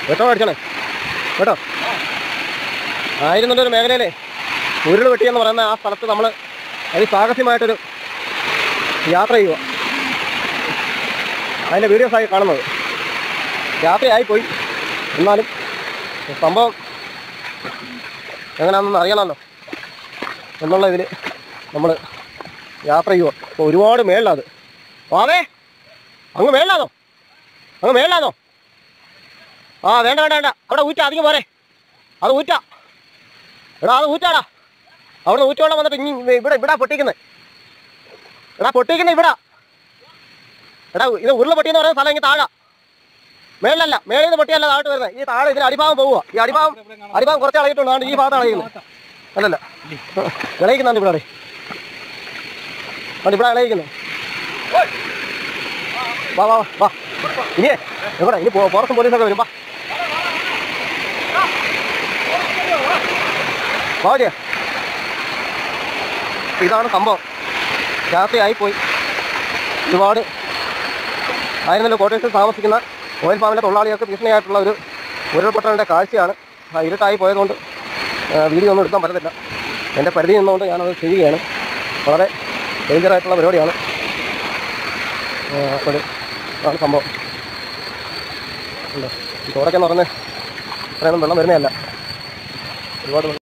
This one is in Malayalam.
കേട്ടോ അടിച്ചണേ കേട്ടോ ആയിരുന്നൊരു ഒരു മേഖലയിലെ ഉരുൾ വെട്ടിയെന്ന് പറയുന്ന ആ സ്ഥലത്ത് നമ്മൾ അതിസാഹസ്യമായിട്ടൊരു യാത്ര ചെയ്യുക അതിൻ്റെ വീഡിയോസായി കാണുന്നത് യാത്രയായിപ്പോയി എന്നാലും സംഭവം എങ്ങനെയാണെന്ന് അറിയണമല്ലോ എന്നുള്ള ഇതിൽ നമ്മൾ യാത്ര ചെയ്യുക അപ്പോൾ ഒരുപാട് മേളിലത് വാവേ അങ്ങ് മേളിലാണോ അങ്ങ് മേളിലാണോ ആ വേണ്ട വേണ്ട വേണ്ട അവിടെ ഊറ്റ അധികം പോരെ അത് ഊറ്റ എടാ അത് ഊറ്റാടാ അവിടെ ഊറ്റോളം വന്നിട്ട് ഇനി ഇവിടെ ഇവിടെ പൊട്ടിക്കുന്നത് എടാ പൊട്ടിക്കുന്നത് ഇവിടെ എടാ ഇത് ഉരുള പൊട്ടിയെന്ന് പറയുന്ന സ്ഥലം ഇങ്ങനെ താഴെ മേളിലല്ല മേളിൽ നിന്ന് പൊട്ടിയല്ല താഴോട്ട് വരുന്നത് ഈ താഴെ ഇതിന് അടിഭാഗം പോവുക ഈ അടിഭാഗം അടിഭാഗം കുറച്ച് അളകിയിട്ടുണ്ട് അതുകൊണ്ട് ഈ ഭാഗത്ത് അളയുന്നത് അല്ലല്ല ഇളയിക്കുന്നുണ്ട് ഇവിടെ അവിടെ ഇവിടെ ഇളയിക്കുന്നു വാ വാ വാ ഇനിയേ എവിടെ ഇനി പോ- പുറത്തും പോലീസൊക്കെ വരും വാ വാ മതിയോ? ഇതാണ് സംഭവം രാത്രിയായിപ്പോയി ഒരുപാട് ആയിരുന്നല്ലോ കോട്ടയത്തിൽ താമസിക്കുന്ന ഓയിൽ ഫാമിലെ തൊഴിലാളികൾക്ക് ഭീഷണിയായിട്ടുള്ള ഒരു ഉരുൾപൊട്ടലിൻ്റെ കാഴ്ചയാണ് ആ ഇരുട്ടായി പോയതുകൊണ്ട് ആ, വീഡിയോ ഒന്നും എടുക്കാൻ പറ്റത്തില്ല എൻ്റെ പരിധി നിന്നുകൊണ്ട് ഞാനത് ചെയ്യുകയാണ് വളരെ ഡേഞ്ചറായിട്ടുള്ള പരിപാടിയാണ് ആ, അപ്പോൾ അതാണ് സംഭവം ഉണ്ടോ ഈ തോടൊക്കെ എന്ന് പറഞ്ഞ് ഇത്രയൊന്നും വെള്ളം വരുന്നതല്ല ഒരുപാട് വെള്ളം